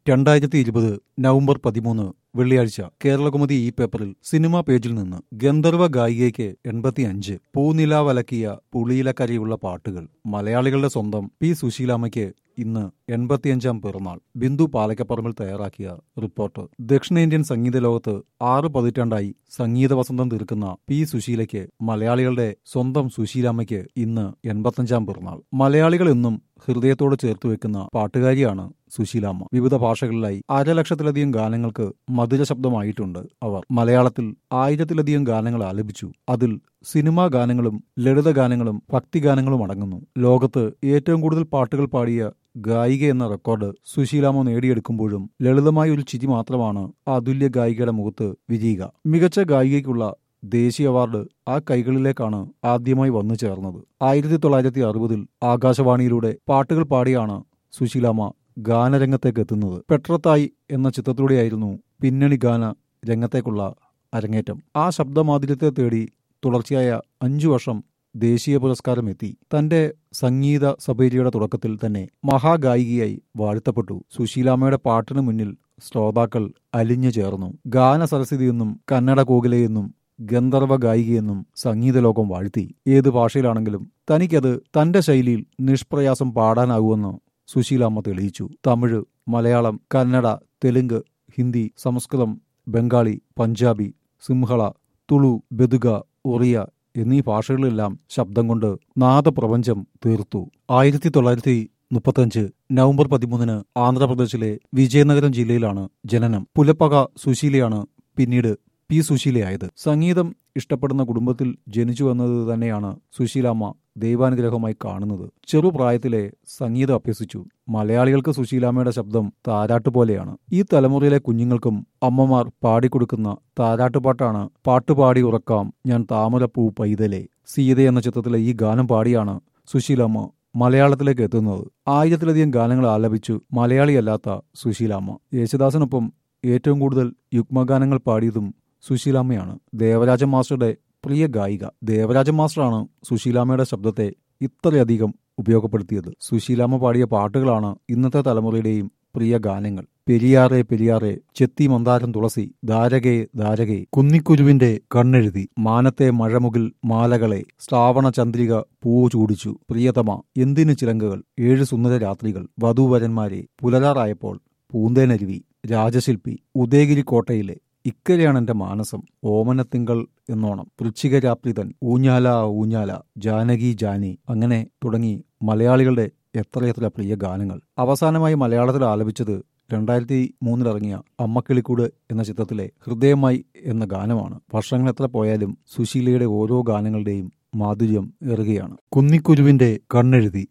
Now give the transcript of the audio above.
രണ്ടായിരത്തി ഇരുപത് നവംബർ പതിമൂന്ന് വെള്ളിയാഴ്ച കേരളകുമതി ഈ പേപ്പറിൽ സിനിമാ പേജിൽ നിന്ന് ഗന്ധർവ ഗായികയ്ക്ക് എൺപത്തിയഞ്ച് പൂനിലാവലക്കിയ പുളിയിലക്കരയുള്ള പാട്ടുകൾ മലയാളികളുടെ സ്വന്തം പി സുശീലാമ്മയ്ക്ക് ഇന്ന് എൺപത്തിയഞ്ചാം പിറന്നാൾ ബിന്ദു പാലക്കപ്പറമ്പിൽ തയ്യാറാക്കിയ റിപ്പോർട്ട് ദക്ഷിണേന്ത്യൻ സംഗീത ലോകത്ത് ആറ് പതിറ്റാണ്ടായി സംഗീത വസന്തം തീർക്കുന്ന പി സുശീലയ്ക്ക് മലയാളികളുടെ സ്വന്തം സുശീലാമ്മയ്ക്ക് ഇന്ന് എൺപത്തഞ്ചാം പിറന്നാൾ മലയാളികൾ എന്നും ഹൃദയത്തോട് ചേർത്ത് വെക്കുന്ന പാട്ടുകാരിയാണ് സുശീലാമ്മ വിവിധ ഭാഷകളിലായി അരലക്ഷത്തിലധികം ഗാനങ്ങൾക്ക് മധുര ശബ്ദമായിട്ടുണ്ട് അവർ മലയാളത്തിൽ ആയിരത്തിലധികം ഗാനങ്ങൾ ആലപിച്ചു അതിൽ സിനിമാ ഗാനങ്ങളും ലളിത ഗാനങ്ങളും ഭക്തിഗാനങ്ങളും അടങ്ങുന്നു ലോകത്ത് ഏറ്റവും കൂടുതൽ പാട്ടുകൾ പാടിയ ഗായിക എന്ന റെക്കോർഡ് സുശീലാമ്മ നേടിയെടുക്കുമ്പോഴും ലളിതമായ ഒരു ചിരി മാത്രമാണ് ആ അതുല്യ ഗായികയുടെ മുഖത്ത് വിരിയുക മികച്ച ഗായികയ്ക്കുള്ള ദേശീയ അവാർഡ് ആ കൈകളിലേക്കാണ് ആദ്യമായി വന്നു ചേർന്നത് ആയിരത്തി തൊള്ളായിരത്തി അറുപതിൽ ആകാശവാണിയിലൂടെ പാട്ടുകൾ പാടിയാണ് സുശീലാമ്മ ഗാനരംഗത്തേക്ക് എത്തുന്നത് പെട്രത്തായി എന്ന ചിത്രത്തിലൂടെയായിരുന്നു പിന്നണി ഗാന രംഗത്തേക്കുള്ള അരങ്ങേറ്റം ആ ശബ്ദമാധുര്യത്തെ തേടി തുടർച്ചയായ അഞ്ചു വർഷം ദേശീയ പുരസ്കാരം എത്തി തന്റെ സംഗീത സഭേരിയുടെ തുടക്കത്തിൽ തന്നെ മഹാഗായികയായി വാഴ്ത്തപ്പെട്ടു സുശീലാമ്മയുടെ പാട്ടിന് മുന്നിൽ ശ്രോതാക്കൾ അലിഞ്ഞു ചേർന്നു ഗാന സരസ്വതിയെന്നും കന്നഡ കോകിലയെന്നും ഗന്ധർവ ഗായികയെന്നും സംഗീത ലോകം വാഴ്ത്തി ഏത് ഭാഷയിലാണെങ്കിലും തനിക്കത് തന്റെ ശൈലിയിൽ നിഷ്പ്രയാസം പാടാനാകുമെന്ന് സുശീലാമ്മ തെളിയിച്ചു തമിഴ് മലയാളം കന്നഡ തെലുങ്ക് ഹിന്ദി സംസ്കൃതം ബംഗാളി പഞ്ചാബി സിംഹള തുളു ബെതുക ഒറിയ എന്നീ ഭാഷകളിലെല്ലാം ശബ്ദം കൊണ്ട് നാദപ്രപഞ്ചം തീർത്തു ആയിരത്തി തൊള്ളായിരത്തി മുപ്പത്തഞ്ച് നവംബർ പതിമൂന്നിന് ആന്ധ്രാപ്രദേശിലെ വിജയനഗരം ജില്ലയിലാണ് ജനനം പുലപ്പക സുശീലയാണ് പിന്നീട് പി സുശീലയായത് സംഗീതം ഇഷ്ടപ്പെടുന്ന കുടുംബത്തിൽ ജനിച്ചു വന്നത് തന്നെയാണ് സുശീലാമ്മ ദൈവാനുഗ്രഹമായി കാണുന്നത് ചെറുപ്രായത്തിലെ സംഗീതം അഭ്യസിച്ചു മലയാളികൾക്ക് സുശീലാമ്മയുടെ ശബ്ദം താരാട്ട് പോലെയാണ് ഈ തലമുറയിലെ കുഞ്ഞുങ്ങൾക്കും അമ്മമാർ പാടിക്കൊടുക്കുന്ന താരാട്ടുപാട്ടാണ് പാട്ടുപാടി ഉറക്കാം ഞാൻ താമരപ്പൂ പൈതലെ സീത എന്ന ചിത്രത്തിലെ ഈ ഗാനം പാടിയാണ് സുശീലാമ്മ മലയാളത്തിലേക്ക് എത്തുന്നത് ആയിരത്തിലധികം ഗാനങ്ങൾ ആലപിച്ചു മലയാളിയല്ലാത്ത സുശീലാമ്മ യേശുദാസിനൊപ്പം ഏറ്റവും കൂടുതൽ യുഗ്മഗാനങ്ങൾ പാടിയതും സുശീലാമ്മയാണ് ദേവരാജ മാസ്റ്ററുടെ പ്രിയ ഗായിക ദേവരാജ മാസ്റ്ററാണ് സുശീലാമ്മയുടെ ശബ്ദത്തെ ഇത്രയധികം ഉപയോഗപ്പെടുത്തിയത് സുശീലാമ്മ പാടിയ പാട്ടുകളാണ് ഇന്നത്തെ തലമുറയുടെയും പ്രിയ ഗാനങ്ങൾ പെരിയാറെ പെരിയാറെ ചെത്തി മന്ദാരം തുളസി ധാരകേ ധാരകേ കുന്നിക്കുരുവിന്റെ കണ്ണെഴുതി മാനത്തെ മഴമുകിൽ മാലകളെ ശ്രാവണ ചന്ദ്രിക പൂവ് ചൂടിച്ചു പ്രിയതമ എന്തിനു ചിലങ്കകൾ ഏഴ് സുന്ദര രാത്രികൾ വധൂവരന്മാരെ പുലരാറായപ്പോൾ പൂന്തേനരുവി രാജശില്പി ഉദയഗിരി കോട്ടയിലെ ഇക്കരെയാണ് എന്റെ മാനസം ഓമനത്തിങ്കൾ എന്നോണം വൃശ്ചികരാപ്രിതൻ ഊഞ്ഞാല ഊഞ്ഞാല ജാനകി ജാനി അങ്ങനെ തുടങ്ങി മലയാളികളുടെ എത്രയെത്ര പ്രിയ ഗാനങ്ങൾ അവസാനമായി മലയാളത്തിൽ ആലപിച്ചത് രണ്ടായിരത്തി മൂന്നിലിറങ്ങിയ അമ്മക്കിളിക്കൂട് എന്ന ചിത്രത്തിലെ ഹൃദയമായി എന്ന ഗാനമാണ് വർഷങ്ങൾ എത്ര പോയാലും സുശീലയുടെ ഓരോ ഗാനങ്ങളുടെയും മാധുര്യം ഏറുകയാണ് കുന്നിക്കുരുവിന്റെ കണ്ണെഴുതി